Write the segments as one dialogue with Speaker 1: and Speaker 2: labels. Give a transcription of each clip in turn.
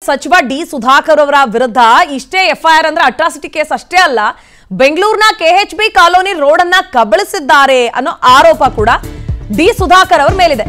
Speaker 1: ಸಚಿವ ಡಿ ಸುಧಾಕರ್ ಅವರ ವಿರುದ್ಧ ಇಷ್ಟೇ ಎಫ್ಐಆರ್ ಅಂದ್ರೆ ಅಟ್ರಾಸಿಟಿ ಕೇಸ್ ಅಷ್ಟೇ ಅಲ್ಲ ಬೆಂಗಳೂರಿನ ಕೆಎಚ್ ಬಿ ಕಾಲೋನಿ ರೋಡ್ ಅನ್ನ ಕಬಳಿಸಿದ್ದಾರೆ ಅನ್ನೋ ಆರೋಪ ಕೂಡ ಡಿ ಸುಧಾಕರ್ ಅವ್ರ ಮೇಲಿದೆ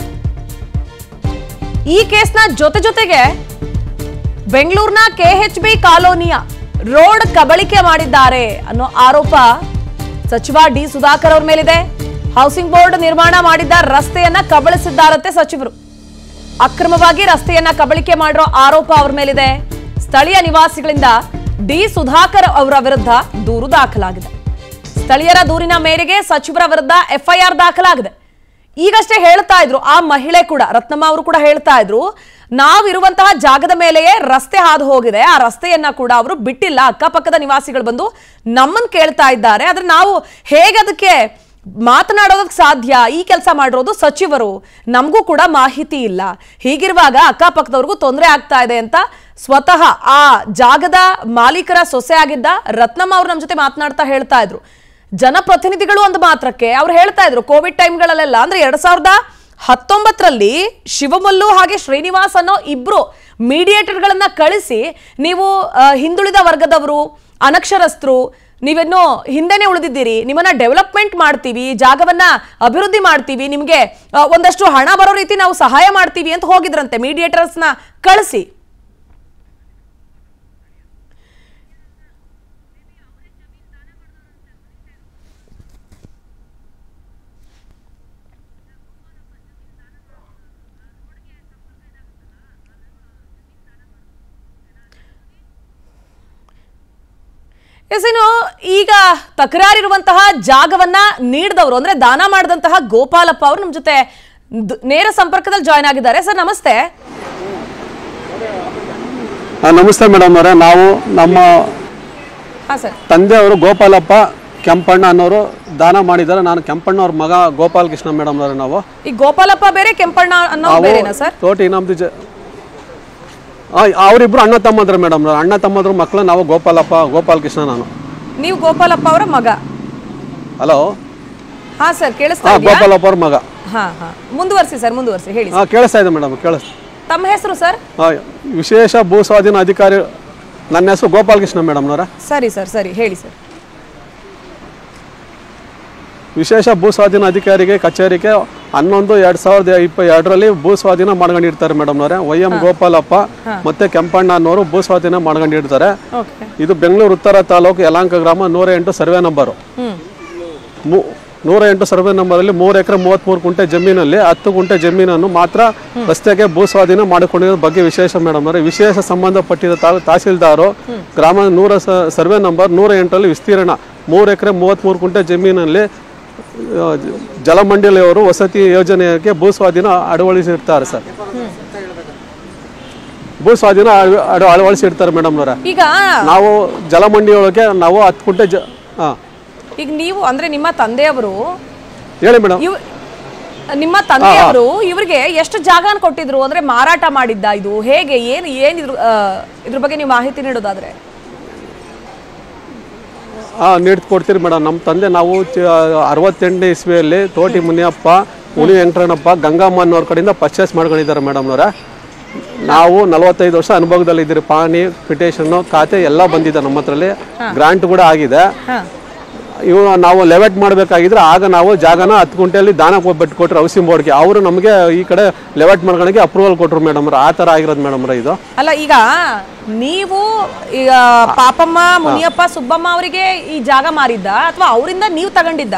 Speaker 1: ಈ ಕೇಸ್ನ ಜೊತೆ ಜೊತೆಗೆ ಬೆಂಗಳೂರಿನ ಕೆಎಚ್ ಬಿ ಕಾಲೋನಿಯ ರೋಡ್ ಕಬಳಿಕೆ ಮಾಡಿದ್ದಾರೆ ಅನ್ನೋ ಆರೋಪ ಸಚಿವ ಡಿ ಸುಧಾಕರ್ ಅವ್ರ ಮೇಲಿದೆ ಹೌಸಿಂಗ್ ಬೋರ್ಡ್ ನಿರ್ಮಾಣ ಮಾಡಿದ್ದ ರಸ್ತೆಯನ್ನ ಕಬಳಿಸಿದ್ದಾರಂತೆ ಸಚಿವರು ಅಕ್ರಮವಾಗಿ ರಸ್ತೆಯನ್ನ ಕಬಳಿಕೆ ಮಾಡಿರೋ ಆರೋಪ ಅವ್ರ ಮೇಲಿದೆ ಸ್ಥಳೀಯ ನಿವಾಸಿಗಳಿಂದ ಡಿ ಸುಧಾಕರ್ ಅವರ ವಿರುದ್ಧ ದೂರು ದಾಖಲಾಗಿದೆ ಸ್ಥಳೀಯರ ದೂರಿನ ಮೇರೆಗೆ ಸಚಿವರ ವಿರುದ್ಧ ಎಫ್ಐಆರ್ ದಾಖಲಾಗಿದೆ ಈಗಷ್ಟೇ ಹೇಳ್ತಾ ಇದ್ರು ಆ ಮಹಿಳೆ ಕೂಡ ರತ್ನಮ್ಮ ಅವರು ಕೂಡ ಹೇಳ್ತಾ ಇದ್ರು ನಾವಿರುವಂತಹ ಜಾಗದ ಮೇಲೆಯೇ ರಸ್ತೆ ಹಾದು ಹೋಗಿದೆ ಆ ರಸ್ತೆಯನ್ನ ಕೂಡ ಅವರು ಬಿಟ್ಟಿಲ್ಲ ಅಕ್ಕಪಕ್ಕದ ನಿವಾಸಿಗಳು ಬಂದು ನಮ್ಮನ್ನ ಕೇಳ್ತಾ ಇದ್ದಾರೆ ಆದ್ರೆ ನಾವು ಹೇಗೆ ಅದಕ್ಕೆ ಮಾತನಾಡೋದಕ್ಕೆ ಸಾಧ್ಯ ಈ ಕೆಲಸ ಮಾಡಿರೋದು ಸಚಿವರು ನಮಗೂ ಕೂಡ ಮಾಹಿತಿ ಇಲ್ಲ ಹೀಗಿರುವಾಗ ಅಕ್ಕಪಕ್ಕದವ್ರಿಗೂ ತೊಂದರೆ ಆಗ್ತಾ ಇದೆ ಅಂತ ಸ್ವತಃ ಆ ಜಾಗದ ಮಾಲೀಕರ ಸೊಸೆ ಆಗಿದ್ದ ರತ್ನಮ್ಮ ಅವ್ರು ನಮ್ಮ ಜೊತೆ ಮಾತನಾಡ್ತಾ ಹೇಳ್ತಾ ಇದ್ರು ಜನಪ್ರತಿನಿಧಿಗಳು ಒಂದು ಮಾತ್ರಕ್ಕೆ ಅವ್ರು ಹೇಳ್ತಾ ಇದ್ರು ಕೋವಿಡ್ ಟೈಮ್ಗಳಲ್ಲೆಲ್ಲ ಅಂದ್ರೆ ಎರಡ್ ಸಾವಿರದ ಹತ್ತೊಂಬತ್ತರಲ್ಲಿ ಶಿವಮಲ್ಲು ಹಾಗೆ ಶ್ರೀನಿವಾಸ್ ಅನ್ನೋ ಇಬ್ರು ಮೀಡಿಯೇಟರ್ಗಳನ್ನ ಕಳಿಸಿ ನೀವು ಆ, ಹಿಂದುಳಿದ ವರ್ಗದವರು ಅನಕ್ಷರಸ್ಥರು ನೀವೇನೋ ಹಿಂದೆನೆ ಉಳಿದಿದ್ದೀರಿ ನಿಮ್ಮನ್ನ ಡೆವಲಪ್ಮೆಂಟ್ ಮಾಡ್ತೀವಿ ಜಾಗವನ್ನ ಅಭಿವೃದ್ಧಿ ಮಾಡ್ತೀವಿ ನಿಮಗೆ ಆ, ಒಂದಷ್ಟು ಹಣ ಬರೋ ರೀತಿ ನಾವು ಸಹಾಯ ಮಾಡ್ತೀವಿ ಅಂತ ಹೋಗಿದ್ರಂತೆ ಮೀಡಿಯೇಟರ್ಸ್ನ ಕಳಿಸಿ ಎಸ್ ಏನು ಈಗ ತಕರಾರಿರುವಂತಹ ಜಾಗವನ್ನ ನೀಡಿದವರು ಅಂದ್ರೆ ದಾನ ಮಾಡಿದಂತಹ ಗೋಪಾಲಪ್ಪ ಅವರು ನಮ್ಮ ಜೊತೆ ದ್- ನೇರ ಸಂಪರ್ಕದಲ್ಲಿ ಜಾಯ್ನ್ ಆಗಿದ್ದಾರೆ ಸರ್ ನಮಸ್ತೆ
Speaker 2: ಆ, ನಮಸ್ತೆ ಮೇಡಮ್ ಅವರೇ ನಾವು ನಮ್ಮ
Speaker 1: ಹಾ ಸರ್
Speaker 2: ತಂದೆಯವರು ಗೋಪಾಲಪ್ಪ ಕೆಂಪಣ್ಣ ಅನ್ನೋರು ದಾನ ಮಾಡಿದ್ದಾರೆ ನಾನು ಕೆಂಪಣ್ಣ ಅವ್ರ ಮಗ ಗೋಪಾಲ ಕೃಷ್ಣ ಮೇಡಮ್ ಅವರೇ ನಾವು
Speaker 1: ಈ ಗೋಪಾಲಪ್ಪ ಬೇರೆ ಕೆಂಪಣ್ಣ ಅನ್ನೋ
Speaker 2: ನಾವು
Speaker 1: ಬೇರೆನಾ ಸರ್
Speaker 2: ತೋಟಿ ನಮ್ದು ಜ ಆ, ಅವರಿಬ್ರು ಅಣ್ಣ ತಮ್ಮದ್ರು ಮೇಡಮ್ ಅಣ್ಣ ತಮ್ಮದ್ರು ಮಕ್ಕಳು ನಾವು ಗೋಪಾಲಪ್ಪ ಗೋಪಾಲ ಕೃಷ್ಣ ನಾನು
Speaker 1: ನೀವು ಗೋಪಾಲಪ್ಪ ಅವರ ಮಗ
Speaker 2: ಹಲೋ
Speaker 1: ಹಾ ಸರ್ ಕೇಳಿಸ್ತಾ
Speaker 2: ಹಾಂ
Speaker 1: ಇದೆಯಾ
Speaker 2: ಗೋಪಾಲಪ್ಪ ಅವ್ರ ಮಗ
Speaker 1: ಹಾ ಹಾ ಮುಂದುವರಿಸಿ ಸರ್ ಮುಂದುವರಿಸಿ ಹೇಳಿ
Speaker 2: ಹಾಂ ಕೇಳಿಸ್ತಾ ಇದೆ ಮೇಡಮ್ ಕೇಳಿಸ್
Speaker 1: ತಮ್ಮ ಹೆಸರು ಸರ್
Speaker 2: ಆ, ವಿಶೇಷ ಭೂ ಸ್ವಾಧೀನ ಅಧಿಕಾರಿ ನನ್ನ ಹೆಸರು ಗೋಪಾಲ ಕೃಷ್ಣ ಮೇಡಮ್ನವರ
Speaker 1: ಸರಿ ಸರ್ ಸರಿ ಹೇಳಿ ಸರ್
Speaker 2: ವಿಶೇಷ ಭೂ ಸ್ವಾಧೀನ ಅಧಿಕಾರಿಗೆ ಕಚೇರಿಗೆ ಹನ್ನೊಂದು ಎರಡ್ ಸಾವಿರದ ಇಪ್ಪ ಎರಡರಲ್ಲಿ ಭೂ ಸ್ವಾಧೀನ ಮಾಡ್ಕೊಂಡಿರ್ತಾರೆ ಮೇಡಮ್ನವರೇ ವೈ ಎಂ ಗೋಪಾಲಪ್ಪ ಮತ್ತೆ ಕೆಂಪಣ್ಣ ಅನ್ನೋರು ಭೂ ಸ್ವಾಧೀನ ಮಾಡ್ಕೊಂಡಿರ್ತಾರೆ
Speaker 1: ಓಕೆ
Speaker 2: ಇದು ಬೆಂಗಳೂರು ಉತ್ತರ ತಾಲೂಕು ಯಲಾಂಕ ಗ್ರಾಮ ನೂರ ಎಂಟು ಸರ್ವೆ ನಂಬರು
Speaker 1: ಹ್ಮ್
Speaker 2: ಮೂ- ನೂರ ಎಂಟು ಸರ್ವೆ ನಂಬರಲ್ಲಿ ಮೂರು ಎಕರೆ ಮೂವತ್ತ್ಮೂರು ಗುಂಟೆ ಜಮೀನಲ್ಲಿ ಹತ್ತು ಗುಂಟೆ ಜಮೀನನ್ನು ಮಾತ್ರ ರಸ್ತೆಗೆ ಭೂ ಸ್ವಾಧೀನ ಮಾಡಿಕೊಂಡಿರೋ ಬಗ್ಗೆ ವಿಶೇಷ ಮೇಡಮ್ ಅವರೇ ವಿಶೇಷ ಸಂಬಂಧಪಟ್ಟಿದ ತಾ ತಹಸೀಲ್ದಾರು ಗ್ರಾಮ ನೂರ ಸ- ಸರ್ವೆ ನಂಬರ್ ನೂರ ಎಂಟರಲ್ಲಿ ವಿಸ್ತೀರ್ಣ ಮೂರು ಎಕರೆ ಮೂವತ್ತ್ಮೂರು ಗುಂಟೆ ಜಮೀನಲ್ಲಿ ಆ, ಜ- ಜಲಮಂಡಳಿಯವರು ವಸತಿ ಯೋಜನೆಗೆ ಭೂ ಸ್ವಾಧೀನ ಅಳವಡಿಸಿರ್ತಾರೆ ಸರ್ ಭೂ ಸ್ವಾಧೀನ ಅಳ- ಅಳ- ಅಳವಡಿಸಿರ್ತಾರೆ ಮೇಡಮ್ನವರೇ
Speaker 1: ಈಗ
Speaker 2: ನಾವು ಜಲಮಂಡಿಯೊಳಗೆ ನಾವು ಹತ್ತು ಗುಂಟೆ ಜ ಹಾಂ
Speaker 1: ಈಗ ನೀವು ಅಂದ್ರೆ ನಿಮ್ಮ ತಂದೆಯವರು
Speaker 2: ಹೇಳಿ ಮೇಡಮ್
Speaker 1: ಇವ್ ನಿಮ್ಮ ತಂದೆಯವರು ಇವ್ರಿಗೆ ಎಷ್ಟು ಜಾಗನ ಕೊಟ್ಟಿದ್ರು ಅಂದ್ರೆ ಮಾರಾಟ ಮಾಡಿದ್ದ ಇದು ಹೇಗೆ ಏನು ಏನ್ ಇದ್ರ ಆ, ಇದ್ರ ಬಗ್ಗೆ ನೀವು ಮಾಹಿತಿ ನೀಡೋದಾದ್ರೆ
Speaker 2: ಹಾಂ ನೀಡ್ತು ಕೊಡ್ತೀರಿ ಮೇಡಮ್ ನಮ್ಮ ತಂದೆ ನಾವು ಚ- ಅರವತ್ತೆಂಟನೇ ಇಸ್ವಿಯಲ್ಲಿ ತೋಟಿ ಮುನಿಯಪ್ಪ ಮುನಿ ವೆಂಕಟಣ್ಣಪ್ಪ ಗಂಗಮ್ಮ ಅನ್ನೋರ ಕಡೆಯಿಂದ ಪರ್ಚೇಸ್ ಮಾಡ್ಕೊಂಡಿದ್ದಾರೆ ಮೇಡಮ್ನವ್ರೆ ನಾವು ನಲವತ್ತೈದು ವರ್ಷ ಅನುಭವದಲ್ಲಿ ಇದ್ದೀರಿ ಪಾಣಿ ಪಿಟೇಷನ್ನು ಖಾತೆ ಎಲ್ಲ ಬಂದಿದೆ ನಮ್ಮ ಹತ್ರಲ್ಲಿ ಗ್ರಾಂಟ್ ಕೂಡ ಆಗಿದೆ
Speaker 1: ಹಾ
Speaker 2: ಇವು ನಾವು ಲೆವೆಟ್ ಮಾಡಬೇಕಾಗಿದ್ರೆ ಆಗ ನಾವು ಜಾಗನ ಹತ್ತು ಗುಂಟೆಯಲ್ಲಿ ದಾನ ಬಿಟ್ಟು ಕೊಟ್ಟರು ಹೌಸಿಂಗ್ ಬೋರ್ಡ್ಗೆ ಅವರು ನಮಗೆ ಈ ಕಡೆ ಲೆವೆಟ್ ಮಾಡ್ಕೊಳಕ್ಕೆ ಅಪ್ರೂವಲ್ ಕೊಟ್ಟರು ಮೇಡಮ್ ಆ ಥರ ಆಗಿರೋದು ಮೇಡಮ್ ಇದು
Speaker 1: ಅಲ್ಲ ಈಗ ನೀವು ಈಗ ಪಾಪಮ್ಮ ಮುನಿಯಪ್ಪ ಸುಬ್ಬಮ್ಮ ಅವರಿಗೆ ಈ ಜಾಗ ಮಾರಿದ್ದ ಅಥವಾ ಅವರಿಂದ ನೀವು ತಗೊಂಡಿದ್ದ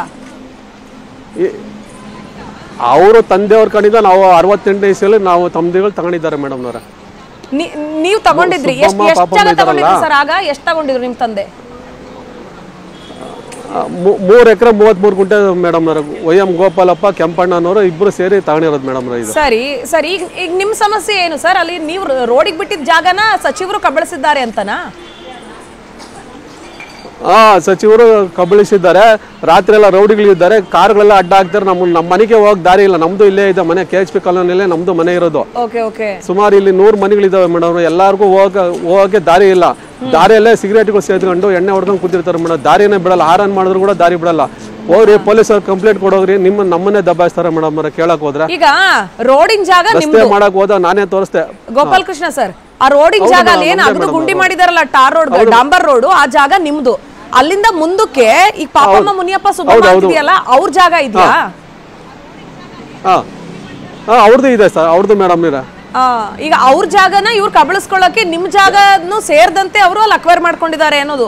Speaker 2: ಅವರು ತಂದೆಯವ್ರ ಕಡೆಯಿಂದ ನಾವು ಅರವತ್ತೆಂಟನೇ ಇಸ್ವಿಯಲ್ಲಿ ನಾವು ತಮ್ಮದಿಗಳು ತಗೊಂಡಿದ್ದಾರೆ ಮೇಡಮ್ನವ್ರೆ
Speaker 1: ನೀ- ನೀವು ತಗೊಂಡಿದ್ರಿ ಎಷ್ಟು
Speaker 2: ಸುಬ್ಬಮ್ಮ,
Speaker 1: ಎಷ್ಟು
Speaker 2: ಪಾಪಮ್ಮ
Speaker 1: ಜಾಗ
Speaker 2: ಇದಾರಲ್ಲ?
Speaker 1: ತಗೊಂಡಿದ್ರಿ ಸರ್ ಆಗ ಎಷ್ಟು ತಗೊಂಡಿದ್ರು ನಿಮ್ ತಂದೆ
Speaker 2: ಮೂರು ಎಕರೆ ಮೂವತ್ತ್ಮೂರು ಗುಂಟೆ ಮೇಡಮ್ನವ್ರೆ ವೈ ಎಂ ಗೋಪಾಲಪ್ಪ ಕೆಂಪಣ್ಣನವರು ಇಬ್ಬರು ಸೇರಿ ತಗೊಂಡಿರೋದು ಮೇಡಮ್ರ ಇದು
Speaker 1: ಸರಿ ಸರಿ ಈಗ ಈಗ ನಿಮ್ ಸಮಸ್ಯೆ ಏನು ಸರ್ ಅಲ್ಲಿ ನೀವು ರೋಡಿಗೆ ಬಿಟ್ಟಿದ್ದ ಜಾಗನ ಸಚಿವರು ಕಬಳಿಸಿದ್ದಾರೆ ಅಂತನಾ
Speaker 2: ಹಾ ಸಚಿವರು ಕಬಳಿಸಿದ್ದಾರೆ ರಾತ್ರಿ ಎಲ್ಲ ರೌಡಿಗಳಿದ್ದಾರೆ ಕಾರ್ಗಳೆಲ್ಲ ಅಡ್ಡ ಹಾಕ್ತಾರೆ ನಮ್ಮ ನಮ್ಮ ಮನೆಗೆ ಹೋಗಕ್ ದಾರಿ ಇಲ್ಲ ನಮ್ದು ಇಲ್ಲೇ ಇದೆ ಮನೆ ಕೆ ಎಚ್ ಪಿ ಕಾಲೋನಿಯಲ್ಲೇ ನಮ್ದು ಮನೆ ಇರೋದು
Speaker 1: ಓಕೆ ಓಕೆ
Speaker 2: ಸುಮಾರು ಇಲ್ಲಿ ನೂರು ಮನೆಗಳಿದಾವೆ ಮೇಡಮ್ ಎಲ್ಲರಿಗೂ ಹೋಗ ಹೋಗಕ್ಕೆ ದಾರಿ ಇಲ್ಲ ದಾರಿಯಲ್ಲೇ ಸಿಗರೇಟ್ಗಳು ಸೇದ್ಕೊಂಡು ಎಣ್ಣೆ ಹೊಡ್ಕೊಂಡು ಕೂತಿರ್ತಾರೆ ಮೇಡಮ್ ದಾರಿನೇ ಬಿಡಲ್ಲ ಹಾರನ್ ಮಾಡಿದ್ರು ಕೂಡ ದಾರಿ ಬಿಡಲ್ಲ ಹೋಗ್ರಿ ಪೊಲೀಸರು ಕಂಪ್ಲೇಂಟ್ ಕೊಡೋಗ್ರಿ ನಿಮ್ಮ ನಮ್ಮನ್ನೇ ದಬಾಯಿಸ್ತಾರೆ ಮೇಡಮ್ ಕೇಳಕ್ ಹೋದ್ರೆ
Speaker 1: ಈಗ ರೋಡಿನ ಜಾಗ
Speaker 2: ರಸ್ತೆ
Speaker 1: ನಿಮ್ದು
Speaker 2: ಮಾಡಕ್ ಹೋದ ನಾನೇ ತೋರಿಸ್ದೆ
Speaker 1: ಗೋಪಾಲ್ ಕೃಷ್ಣ ಸರ್ ಆ ರೋಡಿನ
Speaker 2: ಹೌದು
Speaker 1: ಜಾಗ ಅಲ್ಲಿ
Speaker 2: madam,
Speaker 1: ಏನ್
Speaker 2: ನಮ್ದೇ
Speaker 1: ಅಗದು
Speaker 2: madam
Speaker 1: ಗುಂಡಿ
Speaker 2: ಅದು.
Speaker 1: ಮಾಡಿದಾರಲ್ಲ ಟಾರ್ ರೋಡ್ ಡಾಂಬರ್ ರೋಡ್ ಆ ಜಾಗ ನಿಮ್ದು ಅಲ್ಲಿಂದ ಮುಂದಕ್ಕೆ ಈಗ ಪಾಪಮ್ಮ ಮುನಿಯಪ್ಪ ಸುಬ್ಬಮ್ಮ
Speaker 2: ಹೌದು, ಹೌದು.
Speaker 1: ಅಂತಿದೆಯಲ್ಲ ಅವ್ರ ಜಾಗ ಇದೆಯಾ
Speaker 2: ಹಾ ಹಾ ಅವ್ರದ್ದು ಇದೆ ಸರ್ ಅವ್ರದ್ದು ಮೇಡಮ್ ಇದೆ
Speaker 1: ಆ, ಈಗ ಅವ್ರ ಜಾಗನ ಇವ್ರು ಕಬಳಿಸ್ಕೊಳ್ಳೋಕೆ ನಿಮ್ ಜಾಗನು ಸೇರ್ದಂತೆ ಅವರು ಅಲ್ಲಿ ಅಕ್ವೈರ್ ಮಾಡ್ಕೊಂಡಿದ್ದಾರೆ ಅನ್ನೋದು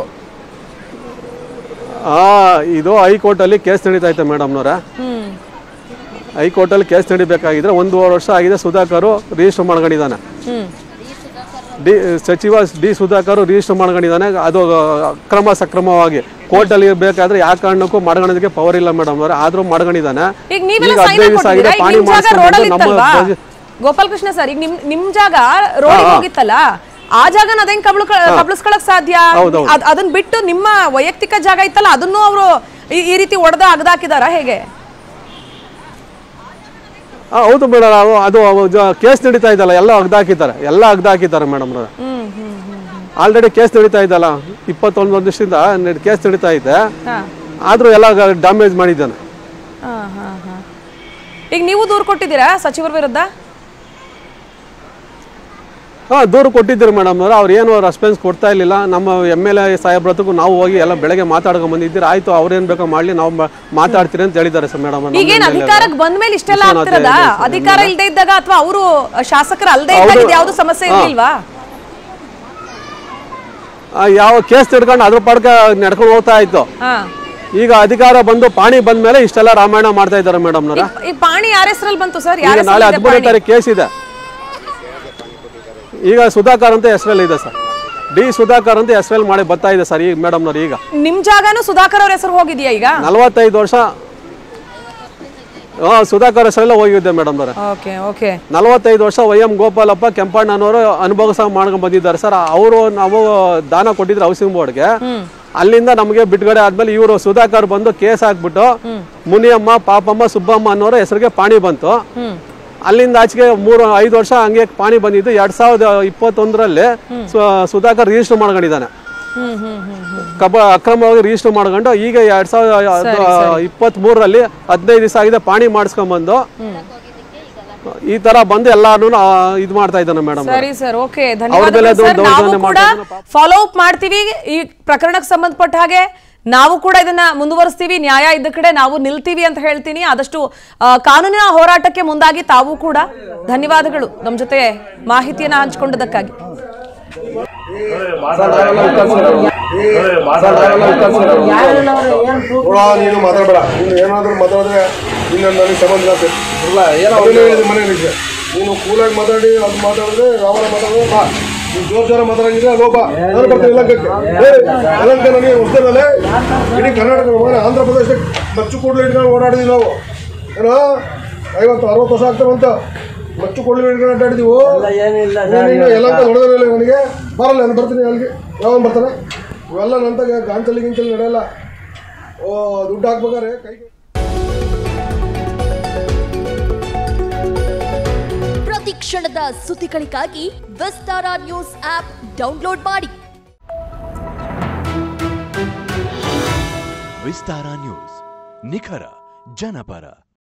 Speaker 2: ಆ ಇದು ಹೈಕೋರ್ಟಲ್ಲಿ ಕೇಸ್ ನಡೀತಾ ಐತೆ ಮೇಡಮ್ನವ್ರೆ
Speaker 1: ಹ್ಮ್
Speaker 2: ಹೈಕೋರ್ಟಲ್ಲಿ ಕೇಸ್ ನಡಿಬೇಕಾಗಿದ್ರೆ ಒಂದೂವರೆ ವರ್ಷ ಆಗಿದೆ ಸುಧಾಕರ್ ರಿಜಿಸ್ಟರ್ ಮಾಡ್ಕೊಂಡಿದ್ದಾನೆ
Speaker 1: ಹ್ಮ್
Speaker 2: ಡಿ ಸಚಿವ ಡಿ ಸುಧಾಕರ್ ರಿಜಿಸ್ಟರ್ ಮಾಡ್ಕೊಂಡಿದ್ದಾನೆ ಅದು ಅಕ್ರಮ ಸಕ್ರಮವಾಗಿ ಕೋರ್ಟಲ್ಲಿ ಬೇಕಾದ್ರೆ ಯಾವ ಕಾರಣಕ್ಕೂ ಮಾಡ್ಕೊಳ್ಳೋದಕ್ಕೆ ಪವರ್ ಇಲ್ಲ ಮೇಡಮ್ ಅವ್ರೆ ಆದ್ರೂ ಮಾಡ್ಕೊಂಡಿದ್ದಾನೆ
Speaker 1: ಈಗ ನೀವೆಲ್ಲ
Speaker 2: ಈಗ
Speaker 1: ಸೈನ್
Speaker 2: ಹದಿನೈದು ದಿವಸ ಆಗಿದೆ
Speaker 1: ಹಾಕೊಂಡಿದ್ದೀರಾ ಈಗ
Speaker 2: ಪಾಣಿ
Speaker 1: ನಿಮ್ ಜಾಗ ರೋಡ್ ಅಲ್ಲಿ
Speaker 2: ಮಾಡಿಸ್ಕೊಂಡು ನಮ್ಮ
Speaker 1: ಇತ್ತಲ್ವಾ
Speaker 2: ಬಜೆ-
Speaker 1: ಗೋಪಾಲ್ ಕೃಷ್ಣ ಸರ್ ಈಗ ನಿಮ್ ನಿಮ್ ಜಾಗ ರೋಡ್ ಹೋಗಿತ್ತಲ್ಲ ಆ ಜಾಗನ ಅದೇನ್ ಕಬಳ ಕಬಳಿಸ್ಕೊಳಕ್ ಸಾಧ್ಯ
Speaker 2: ಹೌದೌದು.
Speaker 1: ಅದ್- ಅದನ್ನ ಬಿಟ್ಟು ನಿಮ್ಮ ವೈಯಕ್ತಿಕ ಜಾಗ ಇತ್ತಲ್ಲ ಅದನ್ನು ಅವರು ಈ ರೀತಿ ಒಡೆದ ಅಗದಾಕಿದಾರ ಹೇಗೆ
Speaker 2: ಆ, ಹೌದು ಮೇಡಮ್ ಅದು ಕೇಸ್ ನಡೀತಾ ಇದಲ್ಲ ಎಲ್ಲ ಅಗ್ದಾಕಿದ್ದಾರೆ ಎಲ್ಲ ಅಗ್ದಾಕಿದ್ದಾರೆ ಮೇಡಮ್
Speaker 1: ಹ್ಮ್ ಹ್ಮ್ ಹ್ಮ್
Speaker 2: ಆಲ್ರೆಡಿ ಕೇಸ್ ನಡೀತಾ ಇದಲ್ಲ ಇಪ್ಪತ್ತೊಂದು ವರ್ಷದಿಂದ ಕೇಸ್ ನಡೀತಾ ಇದೆ
Speaker 1: ಹಾ
Speaker 2: ಆದ್ರೂ ಎಲ್ಲ ಡ್ಯಾಮೇಜ್ ಮಾಡಿದ್ದಾನೆ
Speaker 1: ಹಾ ಹಾ ಹಾ ಈಗ ನೀವು ದೂರು ಕೊಟ್ಟಿದ್ದೀರಾ ಸಚಿವರ ವಿರುದ್ಧ
Speaker 2: ಹಾ ದೂರು ಕೊಟ್ಟಿದ್ರು ಮೇಡಮ್ ಅವ್ರು ಏನು ರೆಸ್ಪಾನ್ಸ್ ಕೊಡ್ತಾ ಇರಲಿಲ್ಲ ನಮ್ಮ ಎಮ್ ಎಲ್ ಎ ಸಾಹೇಬ್ರ ಹತ್ರಕ್ಕೂ ನಾವು ಹೋಗಿ ಎಲ್ಲ ಬೆಳಗ್ಗೆ ಮಾತಾಡ್ಕೊಂಡ್ ಬಂದಿದ್ದೀರಿ ಆಯ್ತು ಅವ್ರೇನ್ ಬೇಕೋ ಮಾಡ್ಲಿ ನಾವು ಮಾ- ಮಾತಾಡ್ತೀರಿ ಅಂತ ಹೇಳಿದ್ದಾರೆ ಸರ್ ಮೇಡಮ್
Speaker 1: ಈಗೇನ್ ಅಧಿಕಾರಕ್ಕೆ ಬಂದ್ಮೇಲೆ ಇಷ್ಟೆಲ್ಲ
Speaker 2: ವಿಶ್ವನಾಥ್
Speaker 1: ಆಗ್ತಿರದ
Speaker 2: ಇದೆ ಸರ್,
Speaker 1: ಅಧಿಕಾರ ಇಲ್ದೇ ಇದ್ದಾಗ ಅಥವಾ ಅವರು ಶಾಸಕರು ಅಲ್ದೇ ಇದ್ದಾಗ
Speaker 2: ಹೌದು.
Speaker 1: ಇದು ಯಾವ್ದು ಸಮಸ್ಯೆ
Speaker 2: ಹಾ.
Speaker 1: ಇರ್ಲಿಲ್ವಾ
Speaker 2: ಯಾವ ಕೇಸ್ ತಿಡ್ಕೊಂಡು ಅದ್ರ ಪಡ್ಕ ನಡ್ಕೊಂಡು ಹೋಗ್ತಾ ಇತ್ತು
Speaker 1: ಹಾ
Speaker 2: ಈಗ ಅಧಿಕಾರ ಬಂದು ಪಾಣಿ ಬಂದ ಮೇಲೆ ಇಷ್ಟೆಲ್ಲ ರಾಮಾಯಣ ಮಾಡ್ತಾ ಇದ್ದಾರೆ ಮೇಡಮ್
Speaker 1: ಈ- ಈ ಪಾಣಿ ಯಾರ ಹೆಸರಲ್ಲಿ ಬಂತು ಸರ್
Speaker 2: ಈಗ
Speaker 1: ಯಾರ
Speaker 2: ನಾಳೆ
Speaker 1: ಹೆಸರಲ್ಲಿದೆ
Speaker 2: ಹದಿಮೂರನೇ
Speaker 1: ಪಾಣಿ?
Speaker 2: ತಾರೀಕು ಕೇಸ್ ಇದೆ ಈಗ ಸುಧಾಕರ್ ಅಂತ ಹೆಸರಲ್ಲಿ ಇದೆ ಸರ್ ಡಿ ಸುಧಾಕರ್ ಅಂತ ಹೆಸರಲ್ಲಿ ಮಾಡಿ ಬರ್ತಾ ಇದೆ ಸರ್ ಈಗ ಮೇಡಮ್ನವ್ರು ಈಗ
Speaker 1: ನಿಮ್ ಜಾಗನು ಸುಧಾಕರ್ ಅವ್ರ ಹೆಸರು ಹೋಗಿದ್ಯಾ ಈಗ
Speaker 2: ನಲವತ್ತೈದು ವರ್ಷ ಹಾ ಸುಧಾಕರ್ ಹೆಸರೆಲ್ಲ ಹೋಗಿದ್ದೆ ಮೇಡಮ್ನವ್ರೆ
Speaker 1: ಓಕೆ ಓಕೆ
Speaker 2: ನಲವತ್ತೈದು ವರ್ಷ ವೈ ಎಂ ಗೋಪಾಲಪ್ಪ ಕೆಂಪಣ್ಣನವರು ಅನುಭವಿಸ ಮಾಡ್ಕೊಂಡು ಬಂದಿದ್ದಾರೆ ಸರ್ ಅವರು ನಾವು ದಾನ ಕೊಟ್ಟಿದ್ರು ಹೌಸಿಂಗ್ ಬೋರ್ಡ್ಗೆ ಅಲ್ಲಿಂದ ನಮಗೆ ಬಿಡುಗಡೆ ಆದ್ಮೇಲೆ ಇವರು ಸುಧಾಕರ್ ಬಂದು ಕೇಸ್ ಹಾಕ್ಬಿಟ್ಟು ಮುನಿಯಮ್ಮ ಪಾಪಮ್ಮ ಸುಬ್ಬಮ್ಮ ಅನ್ನೋರ ಹೆಸರಿಗೆ ಪಾಣಿ ಬಂತು
Speaker 1: ಹ್ಮ್
Speaker 2: ಅಲ್ಲಿಂದ ಆಚೆಗೆ ಮೂರು ಐದು ವರ್ಷ ಹಂಗೆ ಪಾಣಿ ಬಂದಿದ್ದು ಎರಡ್ ಸಾವಿರದ ಇಪ್ಪತ್ತೊಂದರಲ್ಲಿ ಸುಧಾಕರ್ ರಿಜಿಸ್ಟರ್ ಮಾಡ್ಕೊಂಡಿದ್ದಾನೆ
Speaker 1: ಹ್ಮ್ ಹ್ಮ್ ಹ್ಮ್ ಹ್ಮ್
Speaker 2: ಕಬ ಅಕ್ರಮವಾಗಿ ರಿಜಿಸ್ಟರ್ ಮಾಡ್ಕೊಂಡು ಈಗ ಎರಡ್ ಸಾವಿರದ ಇಪ್ಪತ್ತ್ ಮೂರರಲ್ಲಿ ಹದಿನೈದು ದಿವಸ ಆಗಿದೆ ಪಾಣಿ ಮಾಡಿಸ್ಕೊಂಡ್ಬಂದು ಈ ತರ ಬಂದು ಎಲ್ಲಾನು ಇದು ಮಾಡ್ತಾ ಇದ್ದಾನೆ ಮೇಡಮ್
Speaker 1: ಸರಿ ಸರ್ ಓಕೆ
Speaker 2: ಮೇಲೆ
Speaker 1: ಧನ್ಯವಾದಗಳು
Speaker 2: ಅದು
Speaker 1: ಸರ್ ನಾವು
Speaker 2: ದೌರ್ಜನ್ಯ
Speaker 1: ಕೂಡ
Speaker 2: ಮಾಡ್ತಾ
Speaker 1: ಫಾಲೋ ಅಪ್ ಮಾಡ್ತೀವಿ ಈ ಪ್ರಕರಣಕ್ಕೆ ಸಂಬಂಧಪಟ್ಟ ಹಾಗೆ ನಾವು ಕೂಡ ಇದನ್ನ ಮುಂದುವರಿಸ್ತೀವಿ ನ್ಯಾಯ ಇದ್ದ ಕಡೆ ನಾವು ನಿಲ್ತೀವಿ ಅಂತ ಹೇಳ್ತೀನಿ ಆದಷ್ಟು ಆ, ಕಾನೂನಿನ ಹೋರಾಟಕ್ಕೆ ಮುಂದಾಗಿ ತಾವು ಕೂಡ ಧನ್ಯವಾದಗಳು ನಮ್ಮ ಜೊತೆ ಮಾಹಿತಿಯನ್ನ ಹಂಚಿಕೊಂಡದಕ್ಕಾಗಿ
Speaker 3: ನೋಡ ನೀನು ಮಾತಾಡಬೇಡ ನೀನು ಏನಾದರೂ ಮಾತಾಡಿದ್ರೆ ನೀನು ನನಗೆ ಸಂಬಂಧ ಇಲ್ಲ ಇಲ್ಲ ಏನೋ ಮನೆ ನಿಜ ನೀನು ಕೂಲಾಗಿ ಮಾತಾಡಿ ಅದು ಮಾತಾಡಿದ್ರೆ ರಾವಣ ಮಾತಾಡಿದ್ರೆ ಬಾ ನೀನು ಜೋರ್ ಜೋರ ಮಾತಾಡಂಗಿದ್ರೆ ಅದು ಬಾ ನಾನು ಬರ್ತೀನಿ ಯಲಂಕಕ್ಕೆ ಏ, ಯಲಂಕ ನನಗೆ ಹೊಸದಲ್ಲೇ ಇಡೀ ಕರ್ನಾಟಕ ಮನೆ ಆಂಧ್ರ ಪ್ರದೇಶಕ್ಕೆ ಮಚ್ಚು ಕೂಡಲು ಇಟ್ಕೊಂಡು ಓಡಾಡಿದ್ವಿ ನಾವು ಏನೋ ಐವತ್ತು ಅರವತ್ತು ವರ್ಷ ಆಗ್ತಾವಂತ ಮಚ್ಚು ಕೂಡಲು ಇಟ್ಕೊಂಡು ಅಡ್ಡಾಡಿದೀವು ನೀನು ಯಲಂಕ ನೋಡೋದಿಲ್ಲ ನನಗೆ ಬರಲ್ಲ ನಾನು ಬರ್ತೀನಿ ಅಲ್ಲಿಗೆ ಯಾವಾಗ ಬರ್ತಾನೆ ಇವೆಲ್ಲ ನಂತಾಗ ಗಾಂಚಲಿ ಗಿಂಚಲಿ ನಡೆಯಲ್ಲ ಓ ದುಡ್ಡು ಹಾಕ್ಬೇಕಾರೆ ಕೈಗೆ
Speaker 4: ಪ್ರತಿ ಕ್ಷಣದ ಸುದ್ದಿಗಳಿಗಾಗಿ ವಿಸ್ತಾರ ನ್ಯೂಸ್ ಆಪ್ ಡೌನ್ಲೋಡ್ ಮಾಡಿ
Speaker 5: ವಿಸ್ತಾರ ನ್ಯೂಸ್ ನಿಖರ ಜನಪರ